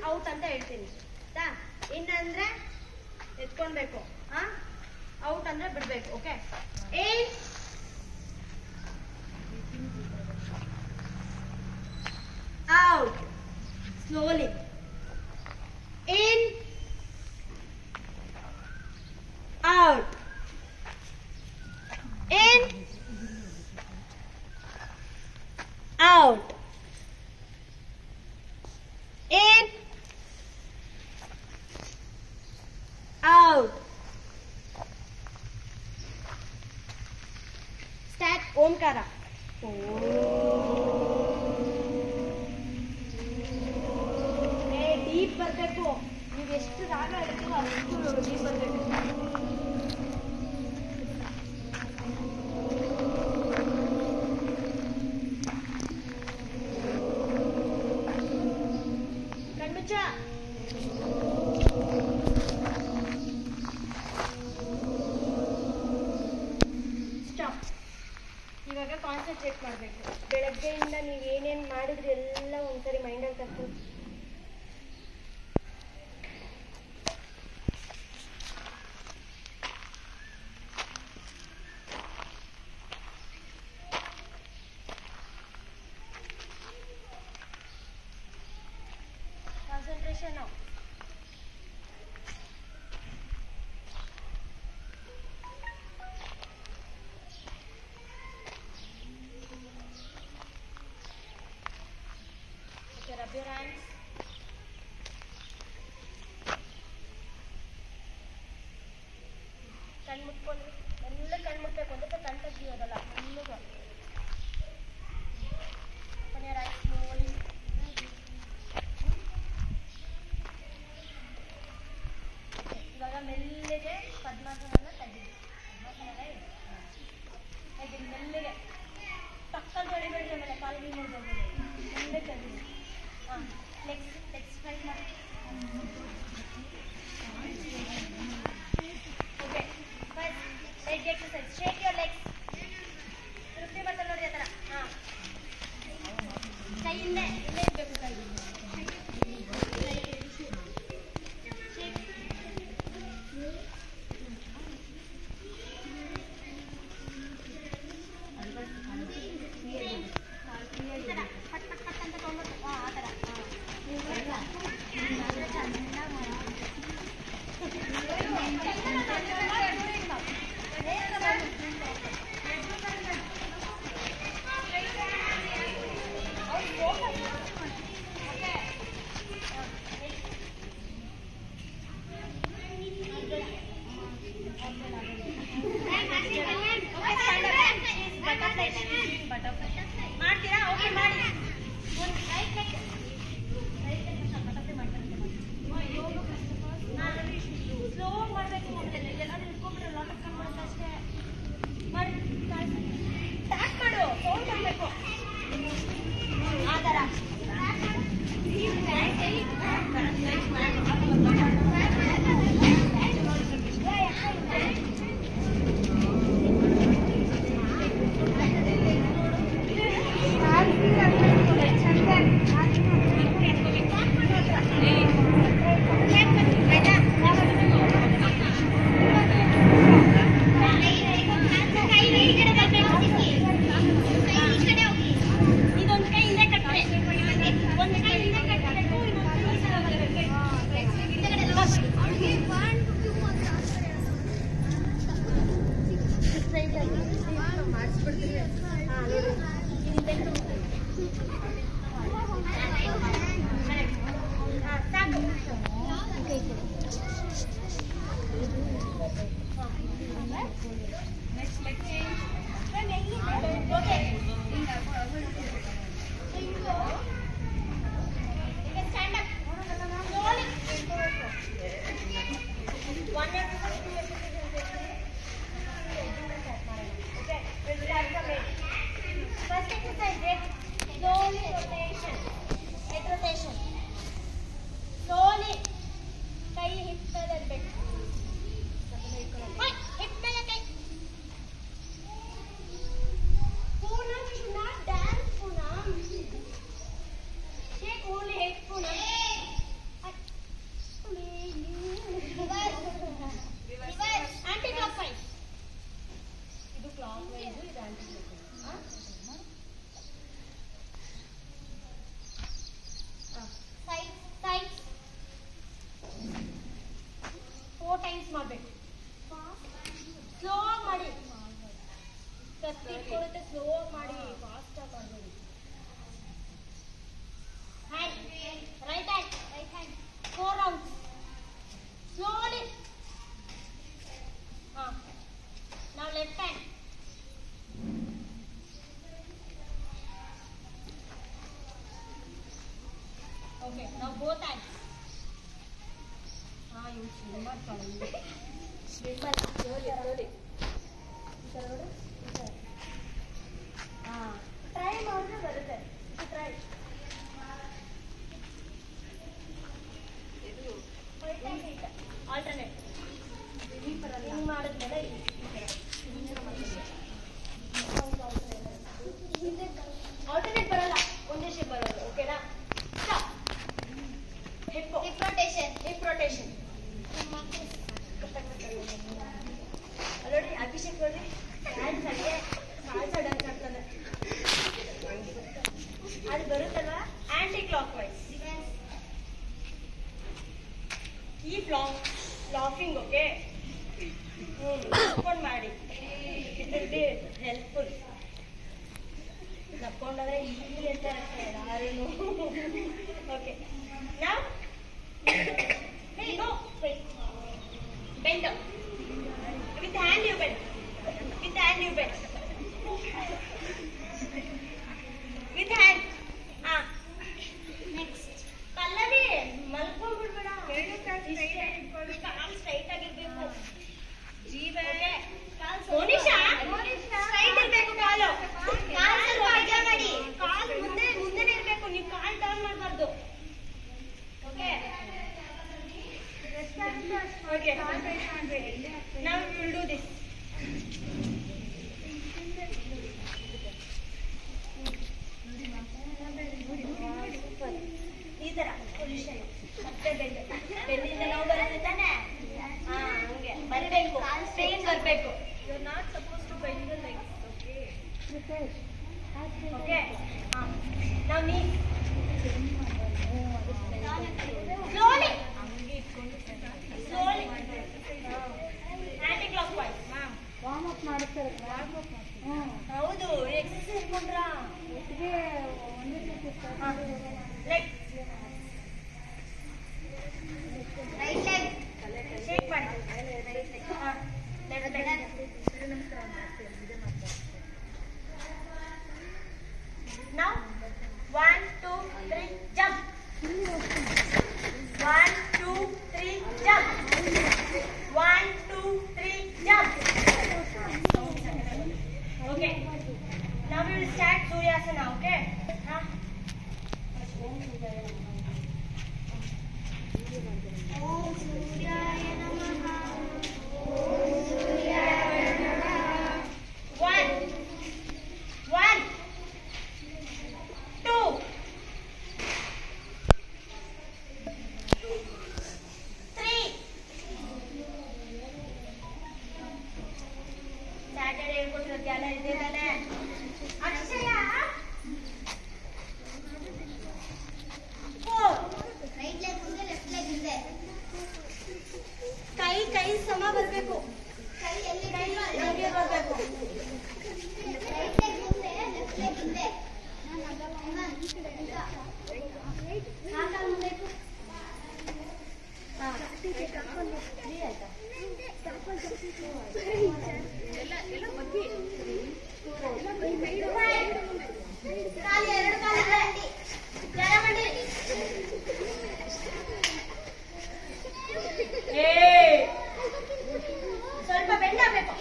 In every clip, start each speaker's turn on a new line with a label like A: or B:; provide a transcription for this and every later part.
A: Out ಅಂತ ಹೇಳ್ತೀನಿ ಆಯ್ತಾ ಇನ್ ಅಂದ್ರೆ ಎತ್ಕೊಳ್ಬೇಕು ಹಾ ಔಟ್ ಅಂದ್ರೆ ಬಿಡ್ಬೇಕು okay in out slowly in out in out in out start ಓಂಕಾರ ಏ ಡೀಪ್ ಬರಬೇಕು ನೀವು ಎಷ್ಟು ರಾಗ ಹೇಳ್ತೀರೋ ಅಷ್ಟು ಡೀಪ್ ಬರಬೇಕು ಕಣ್ಮುಚ್ಚ ಸ್ಟಾಪ್ ಇವಾಗ ಕಾನ್ಸಂಟ್ರೇಟ್ ಮಾಡಬೇಕು ಬೆಳಗ್ಗೆಯಿಂದ ನೀವು ಏನೇನು ಮಾಡಿದ್ರಿ ಎಲ್ಲ ಒಂದ್ಸರಿ ಮೈಂಡಲ್ಲಿ ತರ್ಕೊಂಡು ಕಾನ್ಸಂಟ್ರೇಷನ್ ನಾವು Okay, rub your hands. ಕಣ್ ಮುಟ್ಕೊಂಡು ಎಲ್ಲ ಕಣ್ ಮುಟ್ಬೇಕು ಅಂತ ಕಣ್ ತೆಗಿಯೋದಲ್ಲ ಮೆಲ್ಲಗೆ Open your eyes slowly. ಇವಾಗ ಮೆಲ್ಲಿಗೆ ಪದ್ಮಾಸನ ತೆಗೀರಿ ಪದ್ಮಾಸನ ಇದೆ ತೆಗೀರಿ ಮೆಲ್ಲಿಗೆ ಟಕ್ಕಲ್ಲಿ ಹೊಡಿಬೇಡಿ ಆಮೇಲೆ ಕಾಲಿಗೆ ನೋಡ್ಬೋದು ಮುಂದೆ ತೆಗೀರಿ ಹಾಂ ಲೆಗ್ಸ್ ಲೆಗ್ಸ್ ಫ್ರೈ ಮಾಡಿ okay first leg exercise shake your legs ತೃಪ್ತಿ ಬರ್ತದೆ ನೋಡಿ ಆ ಥರ ಹಾಂ ಕೈ ಹಿಂದೆ ಹಿಂದೆ ಇರಬೇಕು ಕೈ ಶೇಕ್ ಈ ಥರ ಪಟ್ ಪಟ್ ಪಟ್ ಅಂತ ತೊಗೊಂಡ್ಬಿಟ್ಟು ಹಾಂ ಆ ಥರ ಮಾಡ್ತೀರಾ ಓಕೆ ಮಾಡಿ ಒಂದು right leg right leg butterfly ಮಾಡ್ತಾರೆ ಸ್ಲೋ ಮಾಡಬೇಕು ಎಲ್ಲಾದ್ರೂ ಇಟ್ಕೊಂಡ್ಬಿಟ್ರೆ ಲಾಟ್ ಆಫ್ ಮಾಡ್ತಾ ಅಷ್ಟೇ ಮಾಡಿ ಸ್ಟಾರ್ಟ್ ಮಾಡು ಸೌಂಡ್ ಮಾಡಬೇಕು ಆ ಥರ ಇದೊಂದು ಕೈ ಹಿಂದೆ ಕಟ್ಟಬೇಕು ಒಂದು ಕೈ ಹಿಂದೆ ಕಟ್ಟಬೇಕು ಇನ್ನೊಂದು ಕೈ ಈ ಸಲ ಬರಬೇಕು. ಹಾ, ನೋಡಿ. ಹಿಂದೆ ಕಟ್ಟು. ನಾವು ಬೋತ್ ಆಗಿ ಹಾಂ ಇವು ಸಿನಿಮಾ ಹಾಂ ಟ್ರೈ ಮಾಡಿದ್ರೆ ಬರುತ್ತೆ ಟ್ರೈ ಆಲ್ಟರ್ನೇಟ್ ಹಿಂಗೆ ಮಾಡಿದ್ಮೇಲೆ ಆಲ್ಟರ್ನೇಟ್ ಬರಲ್ಲ ಒಂದೇ ಶೇಪ್ ಬರೋದು ಓಕೆನಾ hip hip rotation hip rotation ನೋಡಿ ಅಭಿಷೇಕ್ ನೋಡಿ ಹ್ಯಾಂಡ್ ಸೈಡ್ಗೆ ಕಾಲ್ ಸೈಡ್ ಅಂತ ಆಗ್ತದೆ ಅದು ಬರುತ್ತಲ್ವಾ anticlockwise keep long laughing okay ನಕ್ಕೊಂಡು ಮಾಡಿ ಇಟ್ ವಿಲ್ ಬಿ ಹೆಲ್ಪ್ಫುಲ್ ನಕ್ಕೊಂಡ್ರೆ ಈಸಿ ಅಂತ ಯಾರೇನು ಓಕೆ ನಾವು no bend with hand you bend with hand you bend with hand ಹಾ ನೆಕ್ಸ್ಟ್ ಪಲ್ಲವಿ ಮಲ್ಕೊಂಡ್ಬಿಡ್ಬೇಡ ಕಾಲ್ ಸ್ಟ್ರೈಟ್ ಆಗಿರ್ಬೇಕು ಜೀವ ಮೋನಿಶಾ ಸ್ಟ್ರೈಟ್ ಇರ್ಬೇಕು ಕಾಲು ಕಾಲ್ ಸ್ವಲ್ಪ ಅಡ್ಡ ಮಾಡಿ ಕಾಲ್ ಮುಂದೆ ಮುಂದೆನೆ ಇರ್ಬೇಕು ನೀವು ಕಾಲ್ ಟರ್ನ್ ಮಾಡಬಾರ್ದು ಓಕೆ ಓಕೆ ನಾವು ವಿಲ್ ಡೂ ದಿಸ್ ಈ ತರ ಪೊಸಿಷನ್ ಮತ್ತೆ ಬೆಂಡ್ ಬೆನ್ನಿಂದ ನಾವು ಬರುತ್ತೆ ತಾನೆ ಹಾ ಹಂಗೆ ಬರಬೇಕು ಸ್ಟ್ರೈನ್ ಬರಬೇಕು you are not suppose to bend the legs okay okay ಹಾ ನಾವು knee slowly slowly anticlockwise
B: warm up ಮಾಡುತ್ತಾರೆ ವಾರ್ಮ್ ಅಪ್ ಹ್ಞೂ
A: ಹೌದು ಎಕ್ಸರ್ಸೈಸ್ ಮಾಡ್ರಾ
B: ಒಟ್ಟಿಗೆ ಒಂದೇ ಸತಿ
A: ಲೆಗ್ ರೈಟ್ ಲೆಗ್ ಶೇಕ್ ಮಾಡಿ ಹಾ left leg Now, one, two, three, jump. One, two, three, jump. One, two, three, jump. Okay. Now we will start Suryasana, okay? Huh? Om Suryaya Namaha. Om Suryaya Namaha. One. One. Two. Three. Saturday ಹೇಳ್ಕೊಟ್ಟಿರೋ ಧ್ಯಾನ ಇದೆ ತಾನೆ Akshaya four
C: right leg ಮುಂದೆ left leg ಹಿಂದೆ
A: ಕೈ ಕೈ ಸಮ ಬರಬೇಕು
C: ಕೈ ಎಲ್ಲಿ
A: ಕೈ ಹೀಗೆ ಬರಬೇಕು
C: ರೈಟ್ ಲೆಗ್ ಮುಂದೆ ಲೆಫ್ಟ್ ಲೆಗ್ ಹಿಂದೆ
A: ಹಾಕಲ್ ಮುಂದೆ ಇಟ್ಟು. ಹಾ. ಫ್ರೀ ಆಯ್ತಾ?
C: ಕಾಲು ಎರಡು ಕಾಲು ಅಡ್ಡಿ
A: ಜರ ಮಾಡಿ. ಏ ಸ್ವಲ್ಪ ಬೆಂಡ್ ಆಗ್ಬೇಕು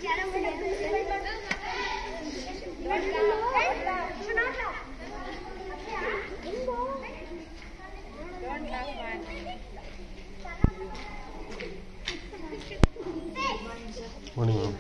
D: ಮಣಿ ಮ್ಯಾಮ್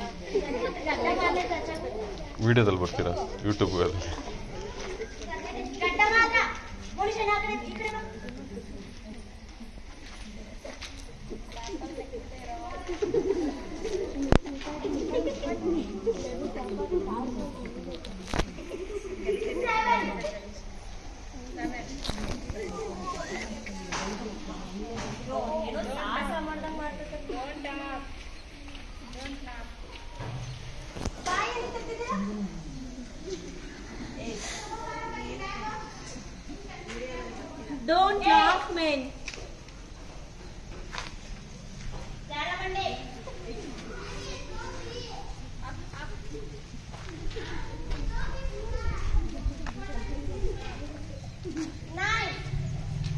D: ವಿಡಿಯೋದಲ್ಲಿ ಬರ್ತೀರಾ ಯೂಟ್ಯೂಬ್ಗಳಲ್ಲಿ
A: ಗಡ್ಡ ಮಾತ್ರ ಮನುಷ್ಯನ ಆ ಕಡೆ ಈ ಕಡೆ ಬಾ. Seven. ಅಯ್ಯೋ, ಏನೋ ಸಾಹಸ ಮಾಡ್ದಂಗ್ ಮಾಡ್ತೈತೆ. ಬಾಯಿ ಎಲ್ಲಿ ತೆಗ್ದಿದ್ದೀರಾ? Don't laugh, men. ಜಾರಬಂಡಿ. Nine.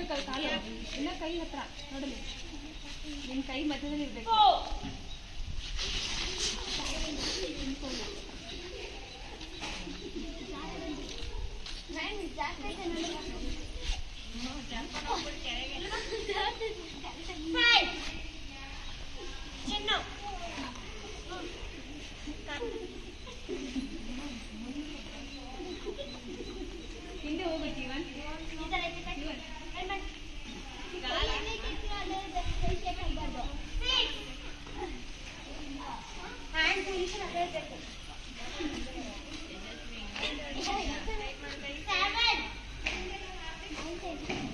B: ಇರ್ಬೇಕು ಕಾಲು ಇಲ್ಲ ಕೈ ಹತ್ರ ನೋಡಲಿ ನಿನ್ ಕೈ ಮಧ್ಯದಲ್ಲಿ ಇರ್ಬೇಕು
A: ಚಿನ್ನು
B: ಹಿಂದೆ ಹೋಗು ಜೀವನ್
A: ಹ್ಯಾಂಡ್ ಪೊಸಿಷನ್ ಅದೇ ಇರ್ಬೇಕು
C: Seven.